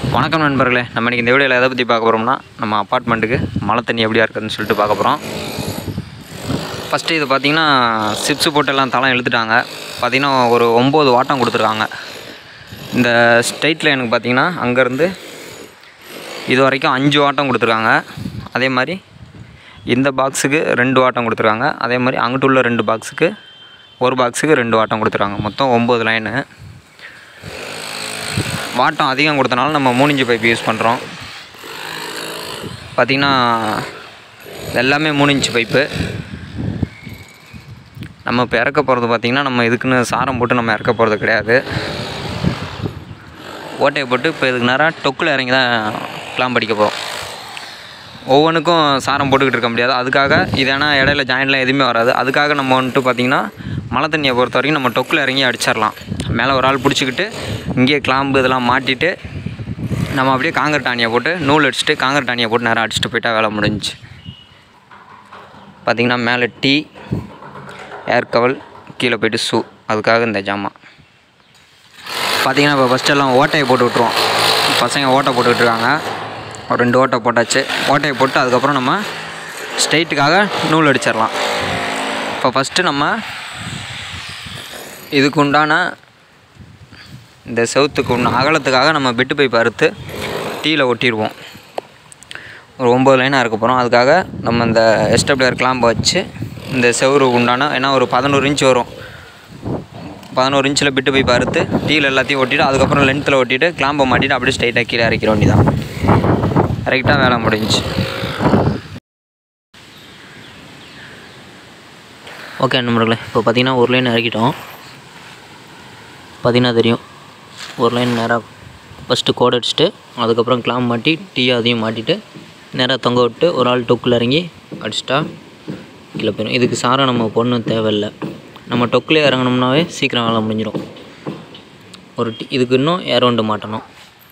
வணக்கம் நண்பர்களே நம்ம இன்றைக்கி இந்த வீடியோவில் எதை பற்றி பார்க்க போகிறோம்னா நம்ம அப்பார்ட்மெண்ட்டுக்கு மழை தண்ணி எப்படியா இருக்குதுன்னு சொல்லிட்டு பார்க்க போகிறோம் ஃபஸ்ட்டு இது பார்த்திங்கன்னா சிப்ஸு போட்டு எல்லாம் தளம் இழுத்துட்டாங்க பார்த்திங்கன்னா ஒரு ஒம்பது வாட்டம் கொடுத்துருக்காங்க இந்த ஸ்ட்ரைட் லைனுக்கு பார்த்திங்கன்னா அங்கேருந்து இது வரைக்கும் அஞ்சு வாட்டம் கொடுத்துருக்காங்க அதே மாதிரி இந்த பாக்ஸுக்கு ரெண்டு வாட்டம் கொடுத்துருக்காங்க அதே மாதிரி அங்கிட்டு உள்ள ரெண்டு பாக்ஸுக்கு ஒரு பாக்ஸுக்கு ரெண்டு வாட்டம் கொடுத்துருக்காங்க மொத்தம் ஒம்பது லைனு வாட்டம் அதிகம் கொடுத்தனால நம்ம மூணு இன்ச்சு பைப் யூஸ் பண்ணுறோம் பார்த்திங்கன்னா எல்லாமே மூணு இன்ச்சு பைப்பு நம்ம இப்போ இறக்க போகிறது பார்த்திங்கன்னா நம்ம இதுக்குன்னு சாரம் போட்டு நம்ம இறக்க போகிறது கிடையாது ஓட்டையை போட்டு இப்போ இதுக்கு நேரம் டொக்கில் இறங்கி தான் கிளாம் படிக்க போகிறோம் ஒவ்வொன்றுக்கும் சாரம் போட்டுக்கிட்டு இருக்க முடியாது அதுக்காக இது ஏன்னா இடையில ஜாயின்லாம் எதுவுமே வராது அதுக்காக நம்ம வந்துட்டு பார்த்திங்கன்னா மழை தண்ணியை பொறுத்த வரைக்கும் நம்ம டொக்கில் இறங்கி அடிச்சிடலாம் மேலே ஒரு ஆள் பிடிச்சிக்கிட்டு இங்கேயே கிளாம்பு இதெல்லாம் மாட்டிட்டு நம்ம அப்படியே காங்கிரட் ஆணியை போட்டு நூல் அடிச்சுட்டு காங்கிரட் ஆணியை போட்டு நேரம் அடிச்சுட்டு போயிட்டா வேலை முடிஞ்சுச்சு பார்த்திங்கன்னா மேலே டீ ஏர் கவல் கீழே போயிட்டு ஷூ அதுக்காக இந்த ஜாமான் பார்த்திங்கன்னா இப்போ ஃபஸ்ட்டு எல்லாம் ஓட்டையை போட்டு விட்ருவோம் பசங்க ஓட்டை போட்டுக்கிட்டு இருக்காங்க ஒரு ரெண்டு ஓட்டை போட்டாச்சு ஓட்டையை போட்டு அதுக்கப்புறம் நம்ம ஸ்ட்ரைட்டுக்காக நூல் அடிச்சிடலாம் இப்போ ஃபஸ்ட்டு நம்ம இதுக்கு உண்டான இந்த செவுத்துக்கு உண்டான அகலத்துக்காக நம்ம பெட்டு பைப் அறுத்து டீயில் ஒட்டிடுவோம் ஒரு ஒம்பது லைனாக இருக்க போகிறோம் அதுக்காக நம்ம இந்த எஸ்டபிளியர் கிளாம்பை வச்சு இந்த செவுரு உண்டான ஏன்னா ஒரு பதினோரு இன்ச் வரும் பதினோரு இன்ச்சில் பிட்டு பைப் அறுத்து டீல் எல்லாத்தையும் ஒட்டிட்டு அதுக்கப்புறம் லென்த்தில் ஒட்டிட்டு கிளாம்பை மாட்டிட்டு அப்படியே ஸ்ட்ரைட்டாக கீழே இறக்கிற வேண்டியதான் கரெக்டாக வேலை முடிஞ்சுச்சு ஓகே நண்பர்களே இப்போ பார்த்தீங்கன்னா ஒரு லைன் இறக்கிட்டோம் பார்த்தீங்கன்னா தெரியும் ஒரு லைன் நேராக ஃபஸ்ட்டு கோட் அடிச்சுட்டு அதுக்கப்புறம் கிளாம் மாட்டி டீ அதையும் மாட்டிட்டு நேராக தொங்க விட்டு ஒரு ஆள் டொக்கில் இறங்கி அடிச்சிட்டா கீழே போயிடும் இதுக்கு சாரம் நம்ம பொண்ணு தேவையில்லை நம்ம டொக்கில் இறங்கணும்னாவே சீக்கிரம் வேலை முடிஞ்சிடும் ஒரு டீ இதுக்கு இன்னும் ஏர் வண்டு மாட்டணும்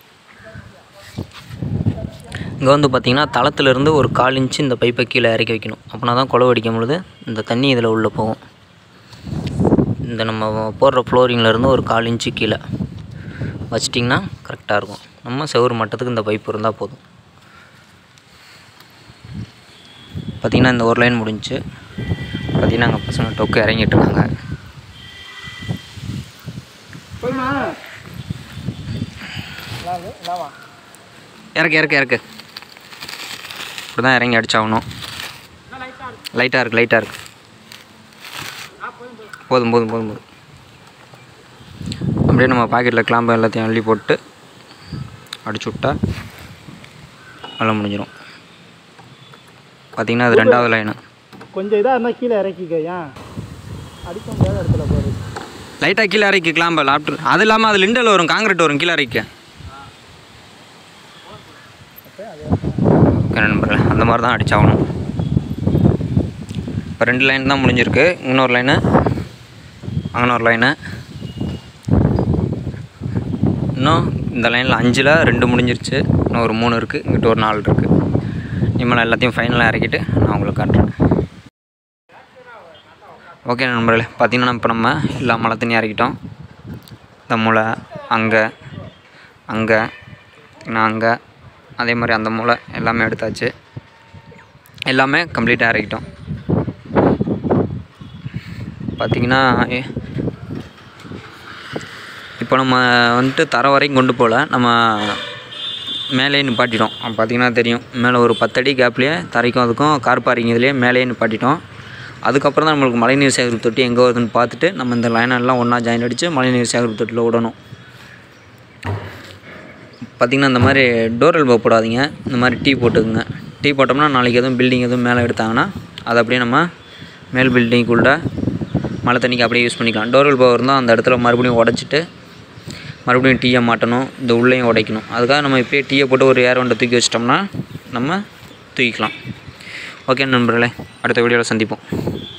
இங்கே வந்து பார்த்திங்கன்னா தளத்துலேருந்து ஒரு கால் இன்ச்சு இந்த பைப்பை கீழே இறக்கி வைக்கணும் அப்படின்னா தான் குழவு அடிக்கும் பொழுது இந்த தண்ணி இதில் உள்ளே போகும் இந்த நம்ம போடுற ஃப்ளோரிங்லேருந்து ஒரு கால் இன்ச்சு கீழே வச்சிட்டிங்கன்னா கரெக்டாக இருக்கும் நம்ம செவ்வறு மட்டத்துக்கு இந்த பைப் இருந்தால் போதும் பார்த்திங்கன்னா இந்த ஒரு லைன் முடிஞ்சு பார்த்திங்கன்னா அங்கே பசங்க டொக்கு இறங்கிட்டு இருக்காங்க இறக்கு இறக்கு இறக்கு இப்படி தான் இறங்கி அடிச்சாகணும் லைட்டாக இருக்குது லைட்டாக இருக்குது போதும் போதும் போதும் போதும் அப்படியே நம்ம பாக்கெட்டில் கிளாம்பு எல்லாத்தையும் அள்ளி போட்டு அடிச்சு விட்டா வேலை முடிஞ்சிடும் பார்த்திங்கன்னா அது ரெண்டாவது லைனு கொஞ்சம் இதாக இருந்தால் கீழே இறக்கிக்க ஏன் அடிக்க முடியாத இடத்துல போகிறது லைட்டாக கீழே இறக்கி கிளாம்பு லாப்டர் அது இல்லாமல் அது லிண்டல் வரும் காங்கிரீட் வரும் கீழே இறக்க ஓகே நண்பர்களே அந்த மாதிரி தான் அடிச்சாகணும் இப்போ ரெண்டு லைன் தான் முடிஞ்சிருக்கு இன்னொரு லைனு அங்கனொரு லைனு இன்னும் இந்த லைனில் அஞ்சில் ரெண்டு முடிஞ்சிருச்சு இன்னும் ஒரு மூணு இருக்குது இங்கிட்ட ஒரு நாலு இருக்குது இனிமேல் எல்லாத்தையும் ஃபைனலாக இறக்கிட்டு நான் உங்களுக்கு காட்டுறேன் ஓகே நண்பர்களே பார்த்தீங்கன்னா இப்போ நம்ம எல்லா மழை தண்ணி இறக்கிட்டோம் இந்த மூளை அங்கே அங்கே நான் அங்கே அதே மாதிரி அந்த மூளை எல்லாமே எடுத்தாச்சு எல்லாமே கம்ப்ளீட்டாக இறக்கிட்டோம் பார்த்திங்கன்னா இப்போ நம்ம வந்துட்டு தர வரைக்கும் கொண்டு போகல நம்ம மேலேயே நிப்பாட்டிட்டோம் பார்த்திங்கன்னா தெரியும் மேலே ஒரு பத்தடி கேப்லேயே தரைக்கும் அதுக்கும் கார் பார்க்கிங் இதுலேயே மேலேயே நிப்பாட்டிட்டோம் அதுக்கப்புறம் தான் நம்மளுக்கு மழைநீர் சேகரிப்பு தொட்டி எங்கே வருதுன்னு பார்த்துட்டு நம்ம இந்த லைனெல்லாம் ஒன்றா ஜாயின் அடித்து மழைநீர் சேகரிப்பு தொட்டியில் விடணும் பார்த்திங்கன்னா இந்த மாதிரி டோர் எல்போ போடாதீங்க இந்த மாதிரி டீ போட்டுக்குங்க டீ போட்டோம்னா நாளைக்கு எதுவும் பில்டிங் எதுவும் மேலே எடுத்தாங்கன்னா அதை அப்படியே நம்ம மேல் பில்டிங்குள்ளே மழை தண்ணிக்கு அப்படியே யூஸ் பண்ணிக்கலாம் டோர் எல்போ இருந்தால் அந்த இடத்துல மறுபடியும் உடச்சிட்டு மறுபடியும் டீயை மாட்டணும் இந்த உள்ளேயும் உடைக்கணும் அதுக்காக நம்ம இப்போயே டீயை போட்டு ஒரு ஏர் வண்டை தூக்கி வச்சிட்டோம்னா நம்ம தூக்கிக்கலாம் ஓகே நண்பர்களே அடுத்த வீடியோவில் சந்திப்போம்